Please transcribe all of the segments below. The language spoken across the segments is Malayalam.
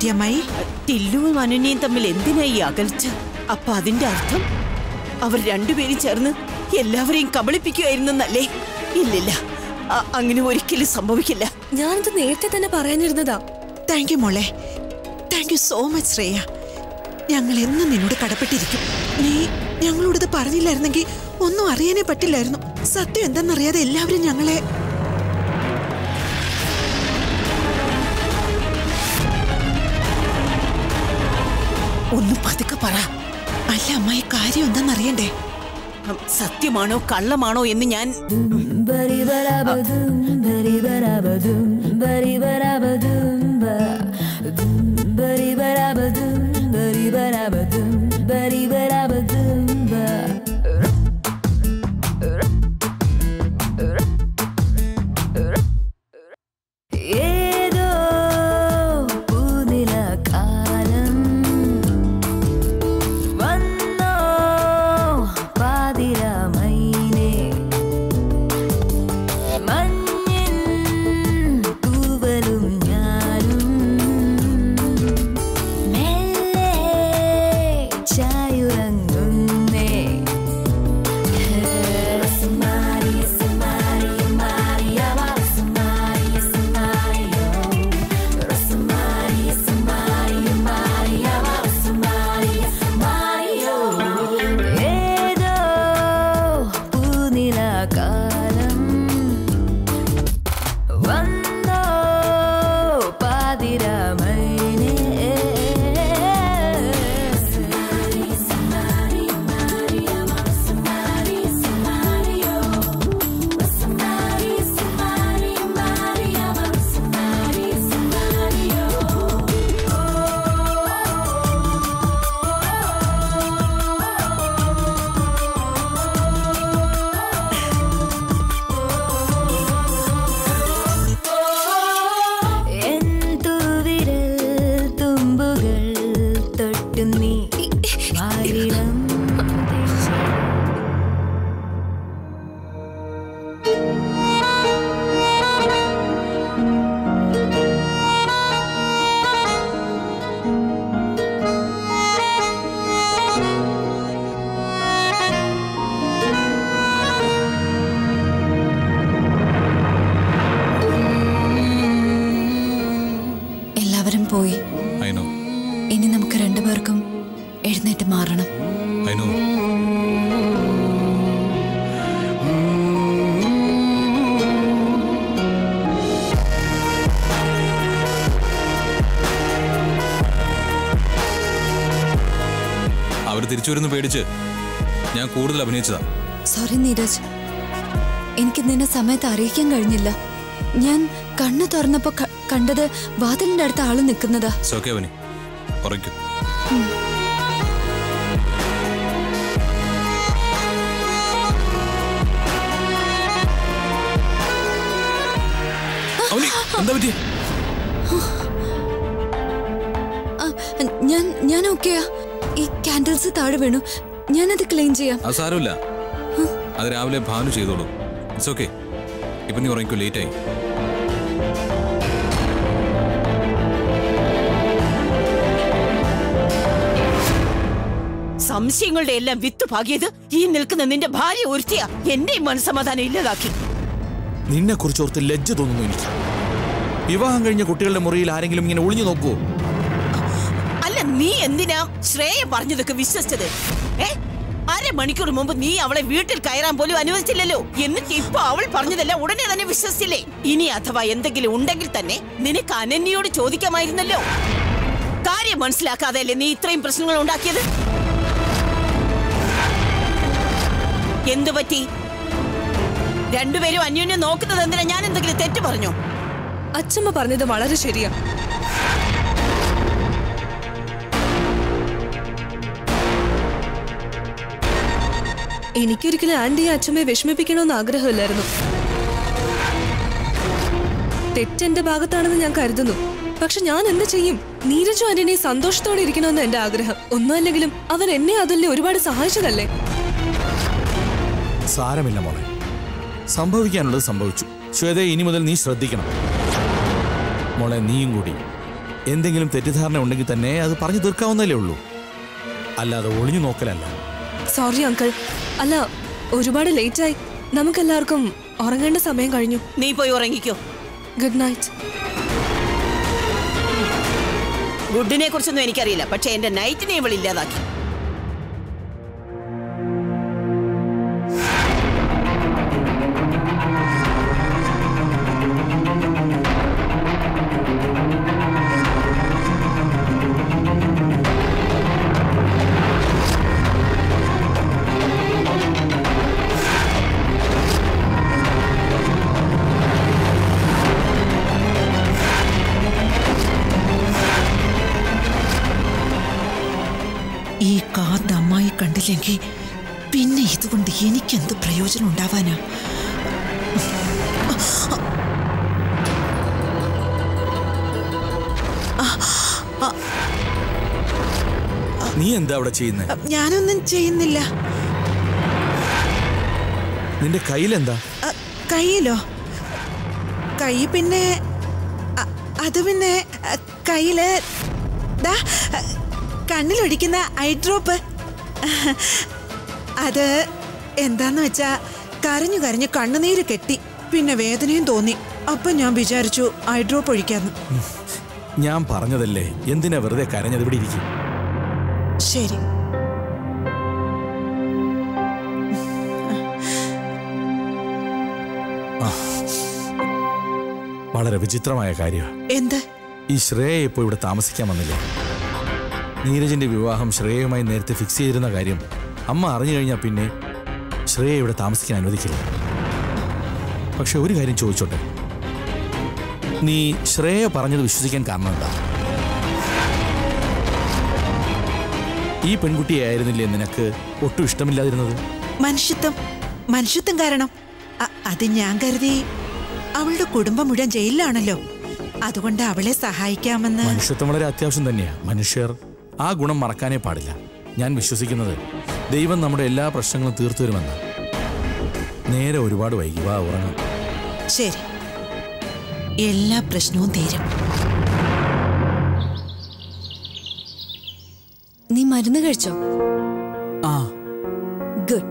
പറ്റി അമ്മായി ടില്ലുവും അനുനയും തമ്മിൽ എന്തിനാ ഈ അകൽച്ച അപ്പൊ അതിന്റെ അർത്ഥം അവർ രണ്ടുപേരും ചേർന്ന് എല്ലാവരെയും കബളിപ്പിക്കുമായിരുന്നല്ലേ ഇല്ലില്ല അ- അങ്ങനെ ഒരിക്കലും സംഭവിക്കില്ല ഞാനിത് നേരത്തെ തന്നെ പറയാനിരുന്നതാ താങ്ക് യു മോളെ thank you so much Shreya ഞങ്ങൾ എന്നും നിന്നോട് കടപ്പെട്ടിരിക്കും നീ ഞങ്ങളോടിത് പറഞ്ഞില്ലായിരുന്നെങ്കിൽ ഒന്നും അറിയാനേ പറ്റില്ലായിരുന്നു സത്യം എന്തെന്നറിയാതെ എല്ലാവരും ഞങ്ങളെ ഒന്ന് പതുക്കെ പറ അല്ല അമ്മായി കാര്യം എന്തെന്നറിയണ്ടേ ഉം, സത്യമാണോ കള്ളമാണോ എന്ന് ഞാൻ ഏതോ പൂനില കാലം വന്നോ പാതിര മൈനേ മഞ്ഞിൻ തൂവലും ഞാനും മെല്ലെ ചായുറങ്ങുന്നേ സുമാരി സുമാരി മാറിയവ സുമാരി സുമാരിയോ സുമാരി സുമാരി മാറിയവ സുമാരി സുമാരിയോ ഏതോ പൂനില കാലം വന്നോ പാതിര മൈനേ സുമാരി സുമാരി മാറിയവ സുമാരി സുമാരിയോ സുമാരി സുമാരി മാറിയവ സുമാരി സുമാരിയോ എന്തുവിരൽ തുമ്പുകൾ തൊട്ടു നീ വാരിടം എല്ലാവരും പോയി ഐ നോ ഇനി നമുക്ക് രണ്ടുപേർക്കും എഴുന്നേറ്റ് മാറണം ഐ നോ അവർ തിരിച്ചു വരുന്ന പേടിച്ച് ഞാൻ കൂടുതൽ അഭിനയിച്ചതാ സോറി നീരജ് എനിക്ക് നിന്നെ സമയത്ത് അറിയിക്കാൻ കഴിഞ്ഞില്ല ഞാൻ കണ്ണു തുറന്നപ്പോ ക- കണ്ടത് വാതിലിന്റെ അടുത്ത് ആള് നിൽക്കുന്നതാ സോക്കെ അവനി ഉറയ്ക്കും അവനി എന്താ പറ്റി ആ, ഞാൻ ഞാൻ ഓക്കെയാ ഈ കാൻഡിൽസ് താഴെ വീണു ഞാനത് ക്ലീൻ ചെയ്യാം അത് സാരമില്ല അത് രാവിലെ ഭാനു ചെയ്തോളൂ ഇറ്റ്സ് ഓക്കെ ഇപ്പൊ നീ ഉറങ്ങിക്കോ ലേറ്റ് ആയി സംശയങ്ങളുടെ എല്ലാം വിത്ത് ഭാഗ്യത് ഈ നിൽക്കുന്ന നിന്റെ ഭാര്യ ഒരുത്തിയ എന്റെ മനസ്സമാധാനം ഇല്ലാതാക്കി നിന്നെ കുറിച്ച് ഓർത്ത് ലജ്ജ തോന്നുന്നു എനിക്ക് വിവാഹം കഴിഞ്ഞ കുട്ടികളുടെ മുറിയിൽ ആരെങ്കിലും ഇങ്ങനെ ഒളിഞ്ഞു നോക്കുവോ അല്ല നീ എന്തിനാ ശ്രേയ പറഞ്ഞതൊക്കെ വിശ്വസിച്ചത് ഏ അരമണിക്കൂർ മുമ്പ് നീ അവളെ വീട്ടിൽ കയറാൻ പോലും അനുവദിച്ചില്ലല്ലോ എന്നിട്ട് ഇപ്പൊ അവൾ പറഞ്ഞതെല്ലാം ഉടനെ തന്നെ വിശ്വസിച്ചില്ലേ ഇനി അഥവാ എന്തെങ്കിലും ഉണ്ടെങ്കിൽ തന്നെ നിനക്ക് അനന്യയോട് ചോദിക്കാമായിരുന്നല്ലോ കാര്യം മനസ്സിലാക്കാതെയല്ലേ നീ ഇത്രയും പ്രശ്നങ്ങൾ ഉണ്ടാക്കിയത് എന്തു പറ്റി രണ്ടുപേരും അന്യോന്യം നോക്കുന്നത് എന്തിനാ ഞാൻ എന്തെങ്കിലും തെറ്റ് പറഞ്ഞോ അച്ഛമ്മ പറഞ്ഞത് വളരെ ശരിയാ എനിക്കൊരിക്കലും ആന്റിയെ അച്ഛമ്മയെ വിഷമിപ്പിക്കണമെന്ന് ആഗ്രഹമില്ലായിരുന്നു തെറ്റെന്റെ ഭാഗത്താണെന്ന് ഞാൻ കരുതുന്നു പക്ഷെ ഞാൻ എന്ത് ചെയ്യും നീരജു ആന്റണി സന്തോഷത്തോടെ ഇരിക്കണമെന്ന് എന്റെ ആഗ്രഹം ഒന്നുമല്ലെങ്കിലും അവൻ എന്നെ അതല്ലേ ഒരുപാട് സഹായിച്ചതല്ലേ സാരമില്ല മോളെ സംഭവിക്കാനുള്ളത് സംഭവിച്ചു ശ്വേത ഇനി മുതൽ നീ ശ്രദ്ധിക്കണം മോളെ നീയും കൂടി എന്തെങ്കിലും തെറ്റിദ്ധാരണ ഉണ്ടെങ്കിൽ തന്നെ അത് പറഞ്ഞു തീർക്കാവുന്നതല്ലേ ഉള്ളൂ അല്ലാതെ ഒളിഞ്ഞു നോക്കലല്ല സോറി അങ്കിൾ അല്ല ഒരുപാട് ലേറ്റായി നമുക്കെല്ലാവർക്കും ഉറങ്ങേണ്ട സമയം കഴിഞ്ഞു നീ പോയി ഉറങ്ങിക്കോ ഗുഡ് നൈറ്റ് ഗുഡിനെ കുറിച്ചൊന്നും എനിക്കറിയില്ല പക്ഷെ എന്റെ നൈറ്റിനെ ഇവൾ ഇല്ലാതാക്കി ഈ കാർഡ് അമ്മായി കണ്ടില്ലെങ്കിൽ പിന്നെ ഇതുകൊണ്ട് എനിക്കെന്ത് പ്രയോജനം ഉണ്ടാവാനാ നീ എന്താ അവിടെ ചെയ്യുന്നത് ഞാനൊന്നും ചെയ്യുന്നില്ല നിന്റെ കയ്യിലെന്താ അ, കയ്യിലോ കൈ പിന്നെ അ, അത് പിന്നെ അ, കയ്യില് ദാ അ, കണ്ണിലൊഴിക്കുന്ന ഐ ഡ്രോപ്പ് അത് എന്താന്ന് വെച്ചാ കരഞ്ഞു കരഞ്ഞു കണ്ണുനീര് കെട്ടി പിന്നെ വേദനയും തോന്നി അപ്പൊ ഞാൻ വിചാരിച്ചു ഐ ഡ്രോപ്പ് ഒഴിക്കാന്ന് ഞാൻ പറഞ്ഞതല്ലേ എന്തിനാ വെറുതെ കരഞ്ഞത് ഇവിടെ ഇരിക്കും ശരി വളരെ വിചിത്രമായ കാര്യമാണ് എന്ത് ഈ ശ്രേയ ഇപ്പോൾ ഇവിടെ താമസിക്കാൻ വന്നില്ലേ നീരജിന്റെ വിവാഹം ശ്രേയയുമായി നേരത്തെ ഫിക്സ് ചെയ്തിരുന്ന കാര്യം അമ്മ അറിഞ്ഞു കഴിഞ്ഞാൽ പിന്നെ ശ്രേയ ഇവിടെ താമസിക്കാൻ അനുവദിക്കില്ല പക്ഷെ ഒരു കാര്യം ചോദിച്ചോട്ടെ നീ ശ്രേയ പറഞ്ഞത് വിശ്വസിക്കാൻ കാരണം എന്താ ഈ പെൺകുട്ടിയായിരുന്നില്ലേ നിനക്ക് ഒട്ടും ഇഷ്ടമില്ലാതിരുന്നത് മനുഷ്യത്വം മനുഷ്യത്വം കാരണം അ- അത് ഞാൻ കരുതി അവളുടെ കുടുംബം മുഴുവൻ ജയിലിലാണല്ലോ അതുകൊണ്ട് അവളെ സഹായിക്കാമെന്ന് മനുഷ്യത്വം വളരെ അത്യാവശ്യം തന്നെയാ മനുഷ്യർ ആ ഗുണം മറക്കാനേ പാടില്ല ഞാൻ വിശ്വസിക്കുന്നത് ദൈവം നമ്മുടെ എല്ലാ പ്രശ്നങ്ങളും തീർത്തു വരുമെന്ന് നേരെ ഒരുപാട് വൈകി വാ ഉറങ്ങാം ശരി എല്ലാ പ്രശ്നവും തീരും നീ മരുന്ന് കഴിച്ചോ ആ ഗുഡ്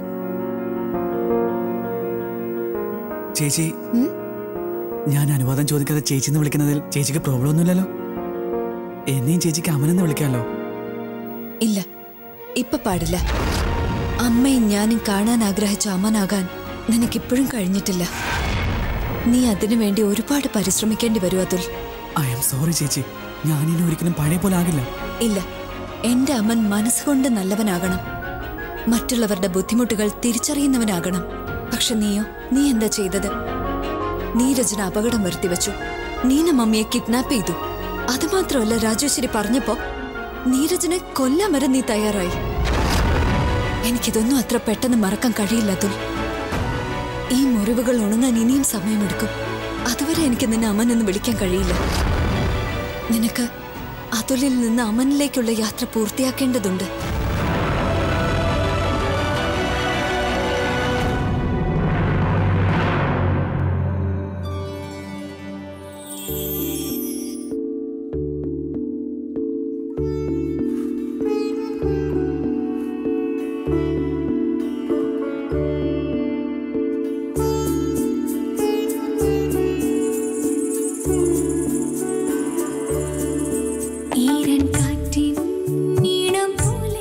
ചേച്ചി ഞാൻ അനുവാദം ചോദിക്കാതെ ചേച്ചി എന്ന് വിളിക്കുന്നതിൽ ചേച്ചിക്ക് പ്രോബ്ലം ഒന്നുമില്ലല്ലോ എന്നെയും ചേച്ചിക്ക് അമനെന്ന് വിളിക്കാമല്ലോ ഇല്ല ഇപ്പൊ പാടില്ല അമ്മയും ഞാനും കാണാൻ ആഗ്രഹിച്ച അമ്മനാകാൻ നിനക്കിപ്പോഴും കഴിഞ്ഞിട്ടില്ല നീ അതിനു വേണ്ടി ഒരുപാട് പരിശ്രമിക്കേണ്ടി വരും അതുൽ ഐ ആം സോറി ചേച്ചി ഞാൻ ഇനി ഒരിക്കലും പഴയ പോലെ ആകില്ല ഇല്ല എന്റെ അമ്മൻ മനസ്സുകൊണ്ട് നല്ലവനാകണം മറ്റുള്ളവരുടെ ബുദ്ധിമുട്ടുകൾ തിരിച്ചറിയുന്നവനാകണം പക്ഷെ നീയോ നീ എന്താ ചെയ്തത് നീരജന് അപകടം വരുത്തി വെച്ചു നീന മമ്മിയെ കിഡ്നാപ്പ് ചെയ്തു അതുമാത്രമല്ല രാജേശ്വരി പറഞ്ഞപ്പോ നീരജനെ കൊല്ലാൻ വരെ നീ തയ്യാറായി എനിക്കിതൊന്നും അത്ര പെട്ടെന്ന് മറക്കാൻ കഴിയില്ല അതുൽ ഈ മുറിവുകൾ ഉണങ്ങാൻ ഇനിയും സമയമെടുക്കും അതുവരെ എനിക്ക് നിന്നെ അമൻ എന്ന് വിളിക്കാൻ കഴിയില്ല നിനക്ക് അതുലിൽ നിന്ന് അമനിലേക്കുള്ള യാത്ര പൂർത്തിയാക്കേണ്ടതുണ്ട് ഈരൻ കാറ്റിൻ ഈണം പോലെ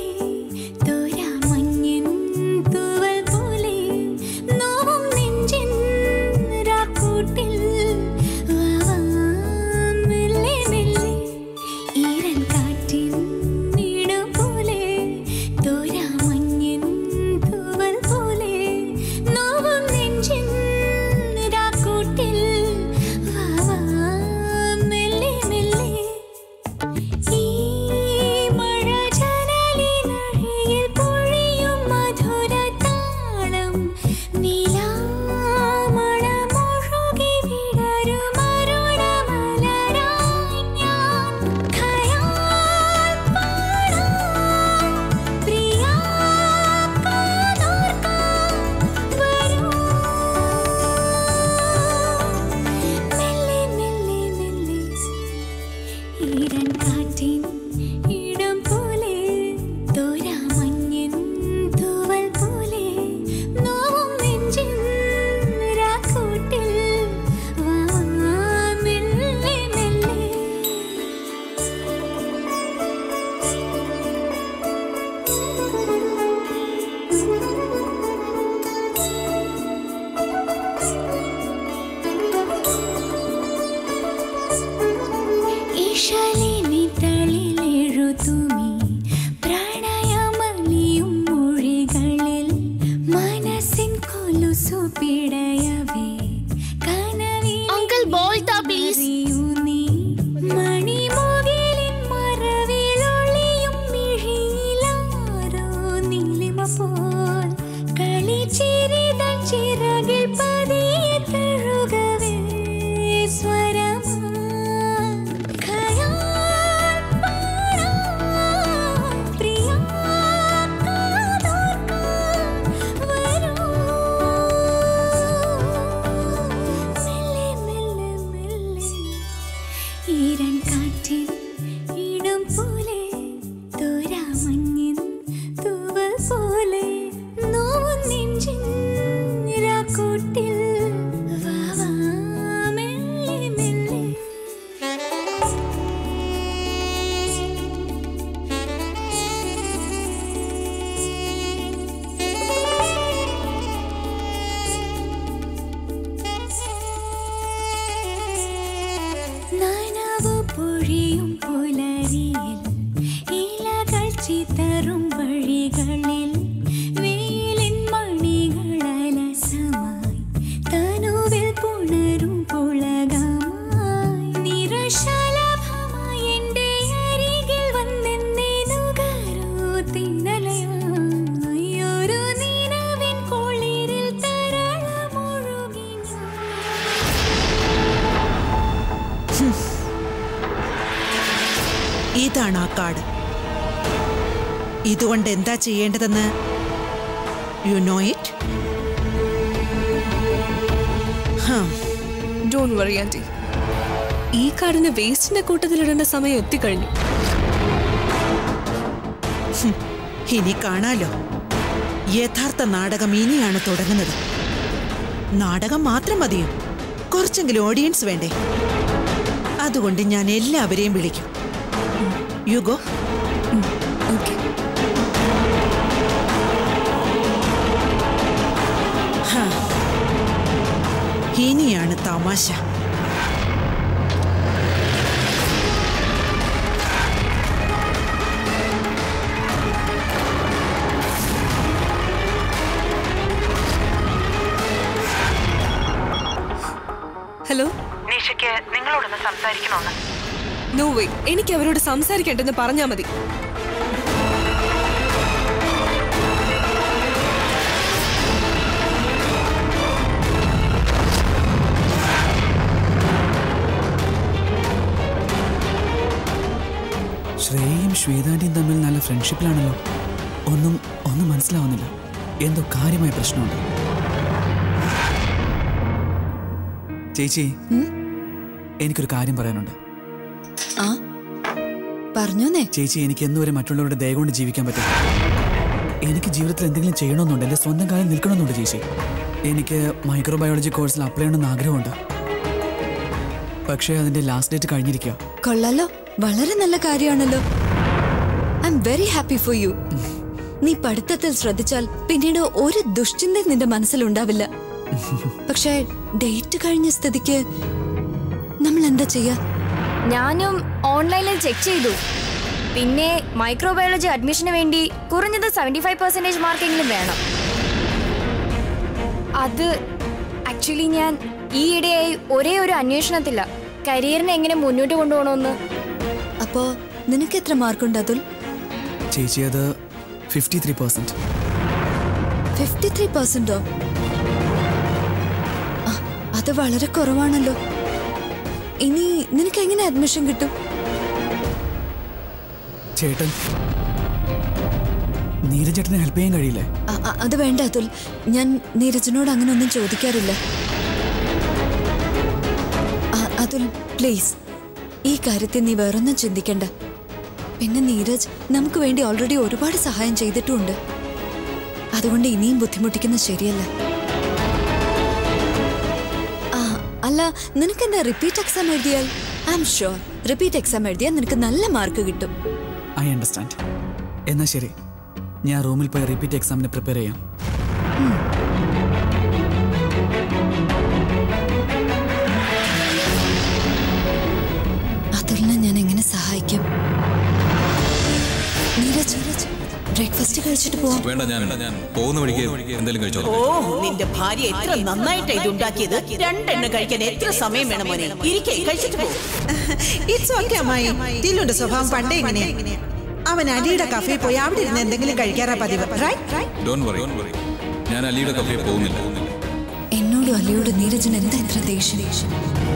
ഇതാണ് ആ കാർഡ് ഇതുകൊണ്ട് എന്താ ചെയ്യേണ്ടതെന്ന് you know it don't worry aunty ഈ കാർഡിനെ വേസ്റ്റിന്റെ കൂട്ടത്തിലിടേണ്ട സമയം എത്തിക്കഴിഞ്ഞു ഇനി കാണാലോ യഥാർത്ഥ നാടകം ഇനിയാണ് തുടങ്ങുന്നത് നാടകം മാത്രം മതിയോ കുറച്ചെങ്കിലും ഓഡിയൻസ് വേണ്ടേ അതുകൊണ്ട് ഞാൻ എല്ലാവരെയും വിളിക്കും യുഗോ ഓക്കെ ഇനിയാണ് തമാശ ഹലോ നിഷയ്ക്ക് നിങ്ങളോടൊന്ന് സംസാരിക്കണമെന്ന് നോ വേ എനിക്ക് അവരോട് സംസാരിക്കേണ്ടെന്ന് പറഞ്ഞാൽ മതി ശ്രേയയും ശ്വേതാന്റിയും തമ്മിൽ നല്ല ഫ്രണ്ട്ഷിപ്പിലാണല്ലോ ഒന്നും ഒന്നും മനസ്സിലാവുന്നില്ല എന്തോ കാര്യമായ പ്രശ്നമുണ്ട് ചേച്ചി എനിക്കൊരു കാര്യം പറയാനുണ്ട് ആ പറഞ്ഞോന്നേ ചേച്ചി എനിക്ക് എന്നുവരെ മറ്റുള്ളവരുടെ ദയ കൊണ്ട് ജീവിക്കാൻ പറ്റും എനിക്ക് ജീവിതത്തിൽ എന്തെങ്കിലും ചെയ്യണമെന്നുണ്ട് എൻ്റെ സ്വന്തം കാര്യം നിൽക്കണമെന്നുണ്ട് ചേച്ചി എനിക്ക് മൈക്രോബയോളജി കോഴ്സിൽ അപ്ലൈ ചെയ്യണമെന്ന് ആഗ്രഹമുണ്ട് പക്ഷേ അതിൻ്റെ ലാസ്റ്റ് ഡേറ്റ് കഴിഞ്ഞിരിക്കുക കൊള്ളാലോ വളരെ നല്ല കാര്യമാണല്ലോ I am very happy for you നീ പഠിത്തത്തിൽ ശ്രദ്ധിച്ചാൽ പിന്നീട് ഒരു ദുശ്ചിന്തയും നിന്റെ മനസ്സിലുണ്ടാവില്ല പക്ഷേ ഡേറ്റ് കഴിഞ്ഞ സ്ഥിതിക്ക് നമ്മൾ എന്താ ചെയ്യാ ഞാനും ഓൺലൈനിൽ ചെക്ക് ചെയ്തു പിന്നെ മൈക്രോബയോളജി അഡ്മിഷന് വേണ്ടി കുറഞ്ഞത് സെവൻറ്റി ഫൈവ് പെർസെൻറ്റേജ് മാർക്കെങ്കിലും വേണം അത് ആക്ച്വലി ഞാൻ ഈയിടെയായി ഒരേ ഒരു അന്വേഷണത്തില്ല കരിയറിനെ എങ്ങനെ മുന്നോട്ട് കൊണ്ടുപോകണമെന്ന് അപ്പോ നിനക്ക് എത്ര മാർക്കുണ്ട് അതുൽ ചേച്ചി അത് fifty three percent fifty three പെർസെന്റോ അത് വളരെ കുറവാണല്ലോ ഇനി നിനക്ക് എങ്ങനെ അഡ്മിഷൻ കിട്ടും ചേട്ടൻ നീരജ് ചേട്ടനെ ഹെൽപ്പ് ചെയ്യാൻ കഴിയില്ലേ അ- അ- അത് വേണ്ട അതുൽ ഞാൻ നീരജിനോട് അങ്ങനെ ഒന്നും ചോദിക്കാറില്ല അ- അതുൽ പ്ലീസ് ഈ കാര്യത്തിൽ നീ വേറൊന്നും ചിന്തിക്കണ്ട പിന്നെ നീരജ് നമുക്ക് വേണ്ടി ഓൾറെഡി ഒരുപാട് സഹായം ചെയ്തിട്ടുമുണ്ട് അതുകൊണ്ട് ഇനിയും ബുദ്ധിമുട്ടിക്കുന്നത് ശരിയല്ല ആ, അല്ല നിനക്കെന്താ റിപ്പീറ്റ് എക്സാം എഴുതിയാൽ I am sure repeat exam എഴുതിയാൽ നിനക്ക് നല്ല മാർക്ക് കിട്ടും ഐ അണ്ടർസ്റ്റാൻഡ് എന്നാ ശരി ഞാൻ റൂമിൽ പോയി റിപ്പീറ്റ് എക്സാമിന് പ്രിപ്പയർ ചെയ്യാം അതുലിനെ ഞാൻ എങ്ങനെ സഹായിക്കും നീരജ് നീരജ് ബ്രേക്ക്ഫാസ്റ്റ് കഴിച്ചിട്ട് പോവാം വേണ്ട ഞാൻ ഞാൻ പോകുന്ന വഴിക്ക് എന്തെങ്കിലും കഴിച്ചോളാം ഓ നിന്റെ ഭാര്യ എത്ര നന്നായിട്ടാ ഇത് ഉണ്ടാക്കിയത് രണ്ടെണ്ണം കഴിക്കാൻ എത്ര സമയം വേണം മോനെ ഇരിക്കേ കഴിച്ചിട്ട് പോകും ഇറ്റ്സ് ഓക്കെ അമ്മായി ടില്ലുന്റെ സ്വഭാവം പണ്ടേ ഇങ്ങനെ അവൻ അലിയുടെ കഫേ പോയി അവിടെ ഇരുന്ന് എന്തെങ്കിലും കഴിക്കാറാ പതിവ് റൈറ്റ് ഡോൺ വറി ഞാൻ അലിയുടെ കഫേ പോകുന്നില്ല എന്നോടും അലിയോടും നീരജിന് എന്താ ഇത്ര ദേഷ്യം ദേഷ്യം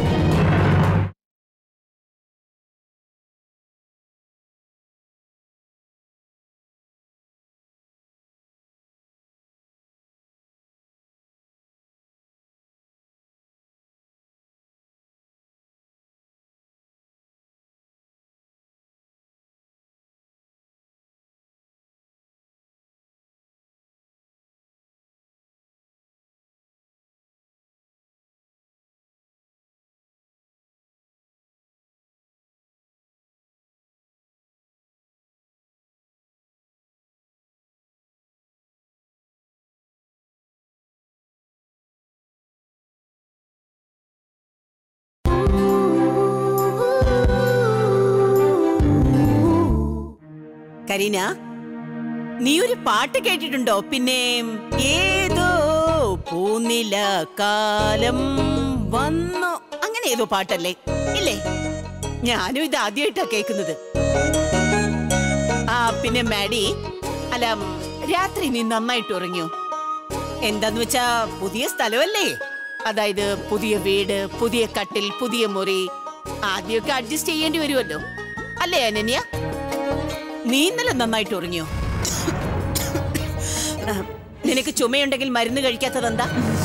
കരീന നീ ഒരു പാട്ട് കേട്ടിട്ടുണ്ടോ പിന്നെ ഏതോ പൂനില കാലം വന്നോ അങ്ങനെ ഏതോ പാട്ടല്ലേ ഇല്ലേ ഞാനും ഇത് ആദ്യമായിട്ടാ കേൾക്കുന്നത് ആ പിന്നെ മാഡി അല്ല ഉം, രാത്രി നീ നന്നായിട്ട് ഉറങ്ങിയോ എന്താന്ന് വെച്ചാ പുതിയ സ്ഥലമല്ലേ അതായത് പുതിയ വീട് പുതിയ കട്ടിൽ പുതിയ മുറി ആദ്യമൊക്കെ അഡ്ജസ്റ്റ് ചെയ്യേണ്ടി വരുമല്ലോ അല്ലേ അനന്യ നീ ഇന്നലെ നന്നായിട്ട് ഉറങ്ങിയോ ആ, നിനക്ക് ചുമയുണ്ടെങ്കിൽ മരുന്ന് കഴിക്കാത്തതെന്താ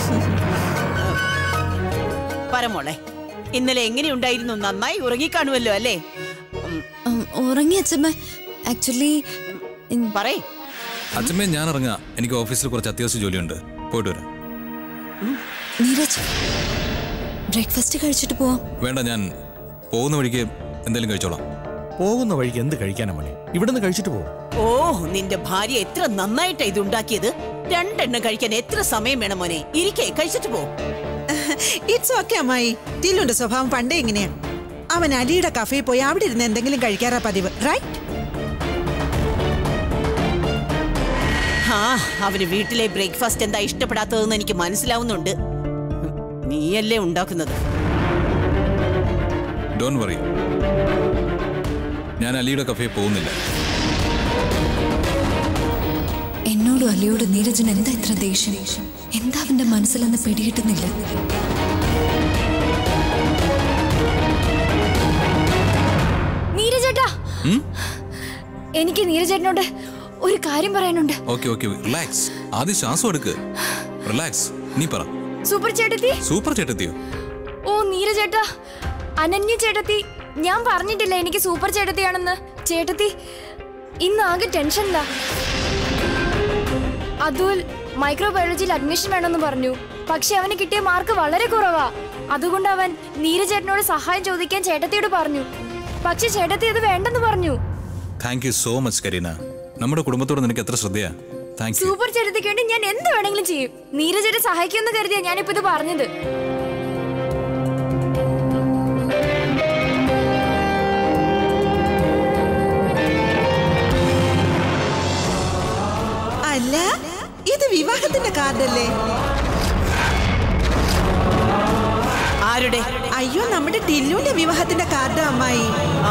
പറമോളെ ഇന്നലെ എങ്ങനെയുണ്ടായിരുന്നു നന്നായി ഉറങ്ങിക്കാണുമല്ലോ അല്ലേ ഉം, ഉം, ഉറങ്ങി അച്ഛമ്മ ആക്ച്വലി പറയ് അച്ഛമ്മേ ഞാൻ ഇറങ്ങാം എനിക്ക് ഓഫീസിൽ കുറച്ച് അത്യാവശ്യ ജോലിയുണ്ട് പോയിട്ട് വരാം നീരജ് ബ്രേക്ക്ഫാസ്റ്റ് കഴിച്ചിട്ട് പോവാം വേണ്ട ഞാൻ പോകുന്ന വഴിക്ക് എന്തെങ്കിലും കഴിച്ചോളാം പോകുന്ന വഴിക്ക് എന്ത് കഴിക്കാനാ മണി ഇവിടുന്ന് കഴിച്ചിട്ട് പോകും ഓ നിന്റെ ഭാര്യ എത്ര നന്നായിട്ടാ ഇത് ഉണ്ടാക്കിയത് രണ്ടെണ്ണം കഴിക്കാൻ എത്ര സമയം വേണം മോനെ ഇരിക്കേ കഴിച്ചിട്ട് പോ ഇറ്റ്സ് ഓക്കെ അമ്മായി ടില്ലുന്റെ സ്വഭാവം പണ്ടേ ഇങ്ങനെയാ അവൻ അലിയുടെ കഫയിൽ പോയി അവിടെ ഇരുന്ന് എന്തെങ്കിലും കഴിക്കാറാ പതിവ് റൈറ്റ് ആ അവന് വീട്ടിലെ ബ്രേക്ക്ഫാസ്റ്റ് എന്താ ഇഷ്ടപ്പെടാത്തതെന്ന് എനിക്ക് മനസ്സിലാവുന്നുണ്ട് നീയല്ലേ ഉണ്ടാക്കുന്നത് ഡോൺ വറി ഞാൻ അലിയുടെ കഫേ പോകുന്നില്ല എന്നോടും അലിയോട് നീരജന് എന്താ ഇത്ര ദേഷ്യം എന്താ അവന്റെ മനസ്സിലെന്ന് പിടികിട്ടുന്നില്ല നീരജേട്ടാ എനിക്ക് നീരജേട്ടനോട് ഒരു കാര്യം പറയാനുണ്ട് ഓക്കെ ഓക്കെ റിലാക്സ് ആദ്യം ശ്വാസം എടുക്ക് റിലാക്സ് നീ പറ സൂപ്പർ ചേട്ടത്തി സൂപ്പർ ചേട്ടത്തിയോ ഓ നീരജേട്ടാ അനന്യ ചേട്ടത്തി ഞാൻ പറഞ്ഞിട്ടില്ല എനിക്ക് സൂപ്പർ ചേട്ടത്തിയാണെന്ന് ചേട്ടത്തി ഇന്ന് ആകെ ടെൻഷനില്ല അതുൽ മൈക്രോബയോളജിയിൽ അഡ്മിഷൻ വേണമെന്ന് പറഞ്ഞു പക്ഷെ അവന് കിട്ടിയ മാർക്ക് വളരെ കുറവാ അതുകൊണ്ട് അവൻ നീരജേട്ടനോട് സഹായം ചോദിക്കാൻ ചേട്ടത്തിയോട് പറഞ്ഞു പക്ഷെ ചേട്ടത്തി അത് വേണ്ടെന്ന് പറഞ്ഞു thank you so much Kareena നമ്മുടെ കുടുംബത്തോട് നിനക്ക് എത്ര ശ്രദ്ധയാ താങ്ക് യു സൂപ്പർ ചേട്ടത്തിക്ക് വേണ്ടി ഞാൻ എന്ത് വേണമെങ്കിലും ചെയ്യും നീരജേട്ടൻ സഹായിക്കുമെന്ന് കരുതിയാ ഞാനിപ്പോ ഇത് പറഞ്ഞത് അല്ല ഇത് വിവാഹത്തിന്റെ കാർഡല്ലേ ആരുടെ അയ്യോ നമ്മുടെ ടില്ലുന്റെ വിവാഹത്തിന്റെ കാർഡ് അമ്മായി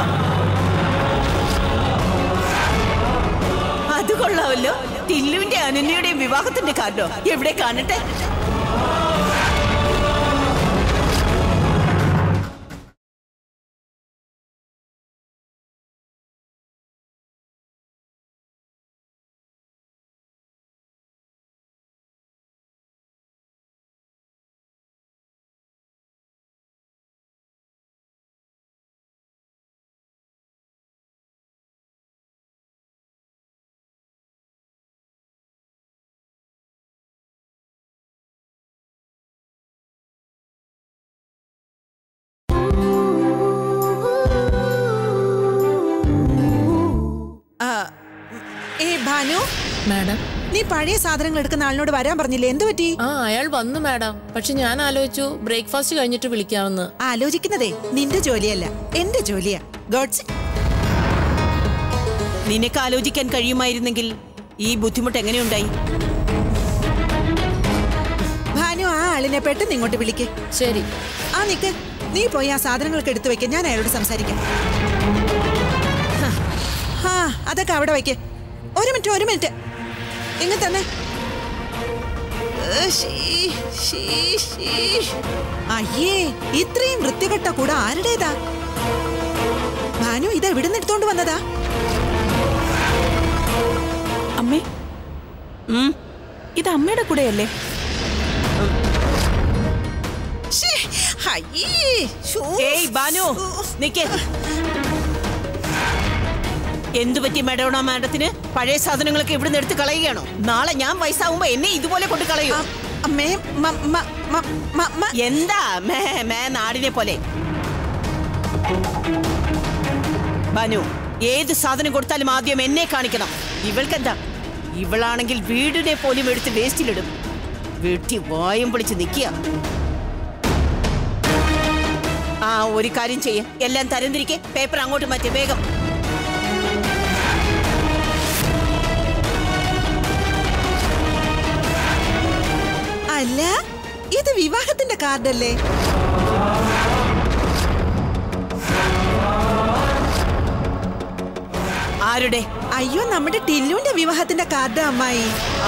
അത് കൊള്ളാമല്ലോ ടില്ലുവിന്റെ അനന്യയുടെയും വിവാഹത്തിന്റെ കാർഡോ എവിടെ കാണട്ടെ ആ, ഏ ഭാനു മാഡം നീ പഴയ സാധനങ്ങൾ എടുക്കുന്ന ആളിനോട് വരാൻ പറഞ്ഞില്ലേ എന്തു പറ്റി ആ അയാൾ വന്നു മാഡം പക്ഷെ ഞാൻ ആലോചിച്ചു ബ്രേക്ക്ഫാസ്റ്റ് കഴിഞ്ഞിട്ട് വിളിക്കാമെന്ന് ആലോചിക്കുന്നതേ നിന്റെ ജോലിയല്ല എന്റെ ജോലിയാ ഗോഡ്സ് നിനക്ക് ആലോചിക്കാൻ കഴിയുമായിരുന്നെങ്കിൽ ഈ ബുദ്ധിമുട്ട് എങ്ങനെയുണ്ടായി ഭാനു ആ ആളിനെ പെട്ടെന്ന് ഇങ്ങോട്ട് വിളിക്ക് ശരി ആ നിക്ക് നീ പോയി ആ സാധനങ്ങളൊക്കെ എടുത്തു വെക്ക ഞാൻ അയാളോട് സംസാരിക്കാം ഹ, ആ അതൊക്കെ അവിടെ വയ്ക്ക് ഒരു മിനിറ്റ് ഒരു മിനിറ്റ് ഇങ്ങ തന്നെ ഏ, ശ്ശീ, ശ്ശീ, ശ്ശീ. അയ്യേ ഇത്രയും വൃത്തികെട്ട കൂടെ ആരുടേതാ ഭാനു ഇത് എവിടുന്ന് എടുത്തോണ്ട് വന്നതാ അമ്മേ ഉം. ഇത് അമ്മയുടെ കൂടെയല്ലേ ശ്ശേ, അയ്യേ, ശ്ശോ. ഏയ് ബാനു നിക്ക് എന്തു പറ്റി മേഡോണ മാഡത്തിന് പഴയ സാധനങ്ങളൊക്കെ ഇവിടുന്ന് എടുത്ത് കളയുകയാണോ നാളെ ഞാൻ വയസ്സാവുമ്പോ എന്നെ ഇതുപോലെ കൊണ്ട് കളയോ അമ്മേ മ- മ- മ- മ- മ- എന്താ മേ മേ നാടിനെ പോലെ ബാനു ഏത് സാധനം കൊടുത്താലും ആദ്യം എന്നെ കാണിക്കണം ഇവൾക്കെന്താ ഇവളാണെങ്കിൽ വീടിനെ പോലും എടുത്ത് വേസ്റ്റിലിടും വീട്ടി വായും പൊളിച്ച് നിൽക്കുക ആ ഒരു കാര്യം ചെയ്യ എല്ലാം തരംതിരിക്കെ പേപ്പർ അങ്ങോട്ട് മാറ്റി വേഗം അല്ല ഇത് വിവാഹത്തിന്റെ കാർഡല്ലേ ആരുടെ അയ്യോ നമ്മുടെ ടില്ലുവിന്റെ വിവാഹത്തിന്റെ കാർഡ് അമ്മായി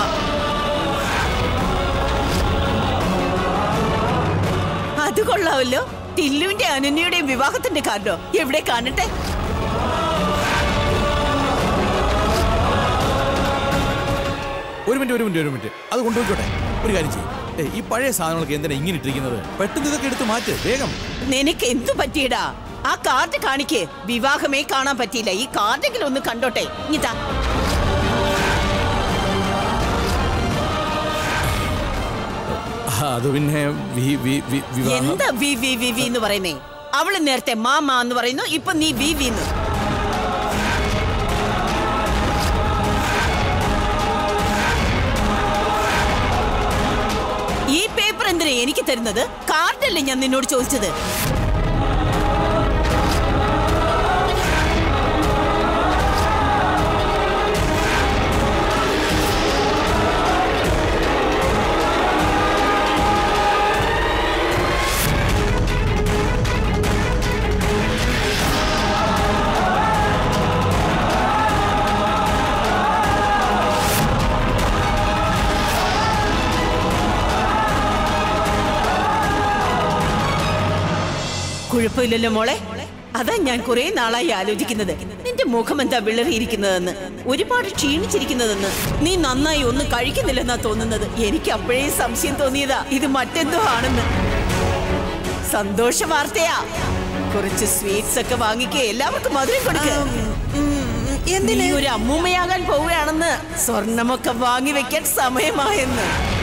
അത് കൊള്ളാമല്ലോ ടില്ലുവിന്റെ അനന്യയുടെയും വിവാഹത്തിന്റെ കാർഡോ എവിടെ കാണട്ടെ ഒരു മിനിറ്റ് ഒരു മിനിറ്റ് ഒരു മിനിറ്റ് അത് കൊണ്ടുപോയിക്കോട്ടെ ഒരു കാര്യം ചെയ്യും ഏ ഈ പഴയ സാധനങ്ങളൊക്കെ എന്തിനാ ഇങ്ങനെ ഇട്ടിരിക്കുന്നത് പെട്ടെന്ന് ഇതൊക്കെ എടുത്ത് മാറ്റ് വേഗം നിനക്ക് എന്തു പറ്റിയടാ ആ കാർഡ് കാണിക്ക് വിവാഹമേ കാണാൻ പറ്റിയില്ല ഈ കാർഡെങ്കിലും ഒന്ന് കണ്ടോട്ടെ ഇതാ ആ, അത് പിന്നെ വി- വി- വി- വിവാഹം എന്താ വി വി വി വി എന്ന് പറയുന്നേ അവള് നേരത്തെ മാമ എന്ന് പറയുന്നു ഇപ്പൊ നീ വി വി എന്ന് ഈ പേപ്പർ എന്തിനാ എനിക്ക് തരുന്നത് കാർഡല്ലേ ഞാൻ നിന്നോട് ചോദിച്ചത് കുഴപ്പമില്ലല്ലോ മോളെ അതാ ഞാൻ കുറെ നാളായി ആലോചിക്കുന്നത് നിന്റെ മുഖം എന്താ വിളറിയിരിക്കുന്നതെന്ന് ഒരുപാട് ക്ഷീണിച്ചിരിക്കുന്നതെന്ന് നീ നന്നായി ഒന്നും കഴിക്കുന്നില്ലെന്നാ തോന്നുന്നത് എനിക്ക് അപ്പോഴേ സംശയം തോന്നിയതാ ഇത് മറ്റെന്തോ ആണെന്ന് സന്തോഷ വാർത്തയാ കുറച്ച് സ്വീറ്റ്സ് ഒക്കെ വാങ്ങിക്കേ എല്ലാവർക്കും മധുരം കൊടുക്ക നീ ഒരു അമ്മൂമ്മയാകാൻ പോവുകയാണെന്ന് സ്വർണമൊക്കെ വാങ്ങി വെക്കാൻ സമയമായെന്ന്